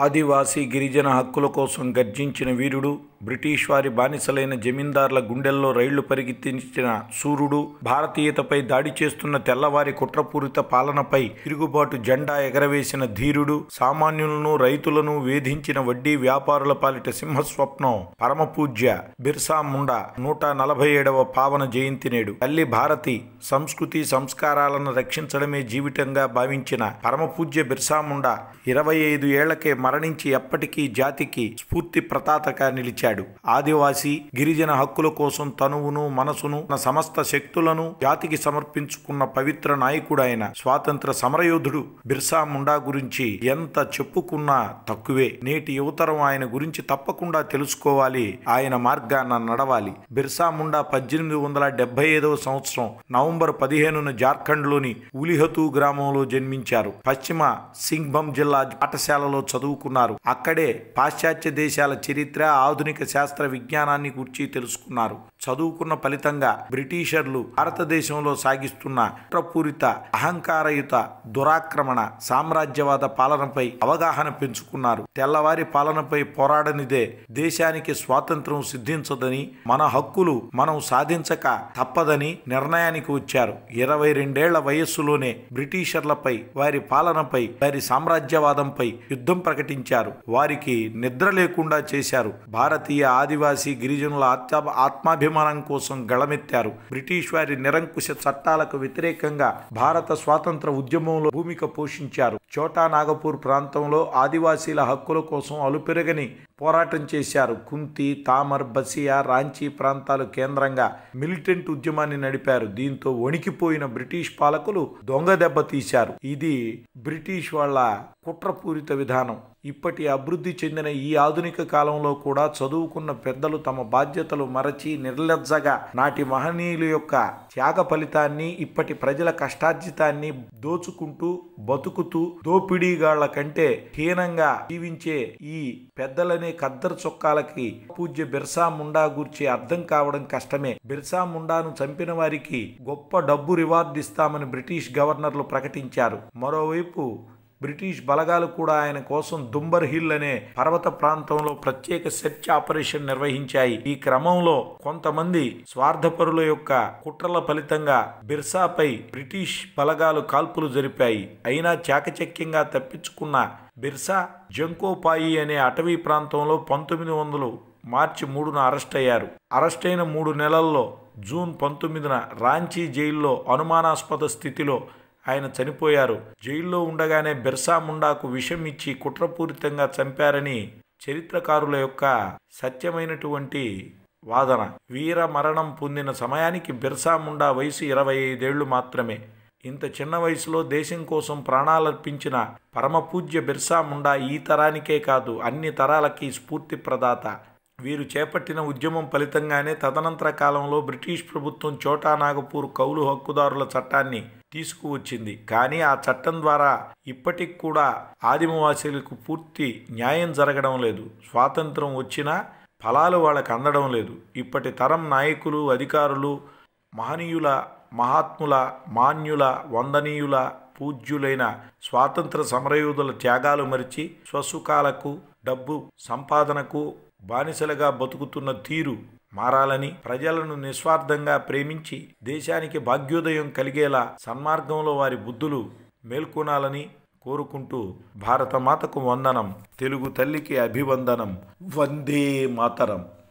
ఆదివాసీ గిరిజన హక్కుల కోసం గర్జించిన వీరుడు బ్రిటిష్ వారి బానిసలైన జమీందార్ల గుండెల్లో రైళ్లు పరిగెత్తించిన సూర్యుడు భారతీయతపై దాడి చేస్తున్న తెల్లవారి కుట్రపూరిత పాలనపై తిరుగుబాటు జెండా ఎగరవేసిన ధీరుడు సామాన్యులను రైతులను వేధించిన వడ్డీ వ్యాపారుల పాలిట సింహస్వప్నం పరమపూజ్య బిర్సా ముండా నూట నలభై ఏడవ పావన జయంతి నేడు తల్లి భారతి సంస్కృతి సంస్కారాలను రక్షించడమే జీవితంగా భావించిన పరమపూజ్య బిర్సా ముండా ఇరవై ఐదు ఏళ్లకే మరణించి ఎప్పటికీ జాతికి స్ఫూర్తి ప్రతాతగా నిలిచాడు ఆదివాసీ గిరిజన హక్కుల కోసం తనువును మనసును తన సమస్త శక్తులను జాతికి సమర్పించుకున్న పవిత్ర నాయకుడైన స్వాతంత్ర సమరయోధుడు బిర్సా ముండా గురించి ఎంత చెప్పుకున్నా తక్కువే నేటి యువతరం ఆయన గురించి తప్పకుండా తెలుసుకోవాలి ఆయన మార్గాన నడవాలి బిర్సా ముండా పద్దెనిమిది వందల డెబ్బై ఐదవ సంవత్సరం నవంబర్ పదిహేనున జార్ఖండ్లోని ఉలిహతు గ్రామంలో జన్మించారు పశ్చిమ సింగ్భం జిల్లా పాఠశాలలో చదువుకున్నారు అక్కడే పాశ్చాత్య దేశాల చరిత్ర ఆధునిక శాస్త్ర విజ్ఞానాన్ని గురించి తెలుసుకున్నారు చదువుకున్న ఫలితంగా బ్రిటిషర్లు భారతదేశంలో సాగిస్తున్న కుట్రపూరిత అహంకారయుత దురాక్రమణ సామ్రాజ్యవాద పాలనపై అవగాహన పెంచుకున్నారు తెల్లవారి పాలనపై పోరాడనిదే దేశానికి స్వాతంత్రం సిద్ధించదని మన హక్కులు మనం సాధించక తప్పదని నిర్ణయానికి వచ్చారు ఇరవై రెండేళ్ల వయస్సులోనే బ్రిటిషర్లపై వారి పాలనపై వారి సామ్రాజ్యవాదంపై యుద్ధం ప్రకటించారు వారికి నిద్ర లేకుండా చేశారు భారతీయ ఆదివాసీ గిరిజనుల ఆత్మ ఆత్మాభిమానం కోసం గళమెత్తారు బ్రిటిష్ వారి నిరంకుశ చట్టాలకు వ్యతిరేకంగా భారత స్వాతంత్ర ఉద్యమంలో భూమిక పోషించారు చోటా నాగపూర్ ప్రాంతంలో ఆదివాసీల హక్కుల కోసం అలుపెరగని పోరాటం చేశారు కుంతి తామర్ బసియా రాంచీ ప్రాంతాలు కేంద్రంగా మిలిటెంట్ ఉద్యమాన్ని నడిపారు దీంతో వణికిపోయిన బ్రిటిష్ పాలకులు దొంగ దెబ్బ తీశారు ఇది బ్రిటిష్ వాళ్ళ కుట్రపూరిత విధానం ఇప్పటి అభివృద్ధి చెందిన ఈ ఆధునిక కాలంలో కూడా చదువుకున్న పెద్దలు తమ బాధ్యతలు మరచి నిర్లజ్జగా నాటి మహనీయుల యొక్క త్యాగ ఫలితాన్ని ఇప్పటి ప్రజల కష్టార్జితాన్ని దోచుకుంటూ బతుకుతూ దోపిడీగాళ్ల కంటే హీనంగా జీవించే ఈ పెద్దలనే కద్దరు చొక్కాలకి పూజ్య బిర్సా ముండా గూర్చి అర్థం కావడం కష్టమే బిర్సా ముండాను చంపిన వారికి గొప్ప డబ్బు రివార్డు ఇస్తామని బ్రిటిష్ గవర్నర్లు ప్రకటించారు మరోవైపు బ్రిటిష్ బలగాలు కూడా ఆయన కోసం దుంబర్ హిల్ అనే పర్వత ప్రాంతంలో ప్రత్యేక సెర్చ్ ఆపరేషన్ నిర్వహించాయి ఈ క్రమంలో కొంతమంది స్వార్థపరుల యొక్క కుట్రల ఫలితంగా బిర్సాపై బ్రిటిష్ బలగాలు కాల్పులు జరిపాయి అయినా చాకచక్యంగా తప్పించుకున్న బిర్సా జంకోపాయి అనే అటవీ ప్రాంతంలో పంతొమ్మిది వందలు మార్చి మూడున అరెస్ట్ అయ్యారు అరెస్ట్ అయిన మూడు నెలల్లో జూన్ పంతొమ్మిదిన రాంచీ జైల్లో అనుమానాస్పద స్థితిలో ఆయన చనిపోయారు జైల్లో ఉండగానే బిర్సా ముండాకు విషం ఇచ్చి కుట్రపూరితంగా చంపారని చరిత్రకారుల యొక్క సత్యమైనటువంటి వాదన వీర మరణం పొందిన సమయానికి బిర్సా ముండా వయసు ఇరవై ఐదేళ్లు మాత్రమే ఇంత చిన్న వయసులో దేశం కోసం ప్రాణాలర్పించిన పరమపూజ్య బిర్సా ముండా ఈ తరానికే కాదు అన్ని తరాలకి స్ఫూర్తి ప్రదాత వీరు చేపట్టిన ఉద్యమం ఫలితంగానే తదనంతర కాలంలో బ్రిటిష్ ప్రభుత్వం చోటా నాగపూర్ కౌలు హక్కుదారుల చట్టాన్ని తీసుకువచ్చింది కానీ ఆ చట్టం ద్వారా ఇప్పటికి కూడా ఆదిమవాసీలకు పూర్తి న్యాయం జరగడం లేదు స్వాతంత్రం వచ్చినా ఫలాలు వాళ్ళకి అందడం లేదు ఇప్పటి తరం నాయకులు అధికారులు మహనీయుల మహాత్ముల మాన్యుల వందనీయుల పూజ్యులైన స్వాతంత్ర సమరయోధుల త్యాగాలు మరిచి స్వసుఖాలకు డబ్బు సంపాదనకు బానిసలుగా బతుకుతున్న తీరు మారాలని ప్రజలను నిస్వార్థంగా ప్రేమించి దేశానికి భాగ్యోదయం కలిగేలా సన్మార్గంలో వారి బుద్ధులు మేల్కొనాలని కోరుకుంటూ భారతమాతకు వందనం తెలుగు తల్లికి అభివందనం వందే మాతరం